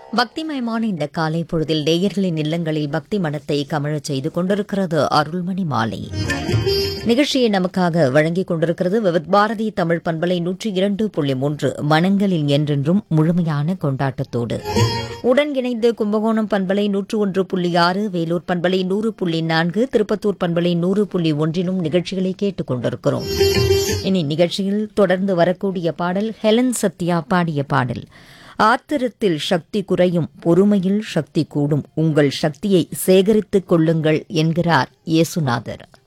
பக்திமயமான இந்த காலை பொழுதில் நேயர்களின் இல்லங்களில் பக்தி மனத்தை கமழச் செய்து கொண்டிருக்கிறது அருள்மணி மாலை நிகழ்ச்சியை நமக்காக வழங்கிக் கொண்டிருக்கிறது விவித் பாரதி தமிழ் பண்பலை நூற்றி இரண்டு புள்ளி மூன்று மனங்களில் என்றென்றும் முழுமையான கொண்டாட்டத்தோடு உடன் இணைந்து கும்பகோணம் பண்பலை நூற்று ஒன்று புள்ளி ஆறு வேலூர் பண்பலை நூறு புள்ளி நான்கு திருப்பத்தூர் பண்பலை நூறு புள்ளி ஒன்றிலும் நிகழ்ச்சிகளை கேட்டுக் கொண்டிருக்கிறோம் இனி நிகழ்ச்சியில் தொடர்ந்து வரக்கூடிய பாடல் ஹெலன் சத்யா பாடிய பாடல் ஆத்திரத்தில் சக்தி குறையும் பொறுமையில் சக்தி கூடும் உங்கள் சக்தியை சேகரித்துக் கொள்ளுங்கள் என்கிறார் இயேசுநாதர்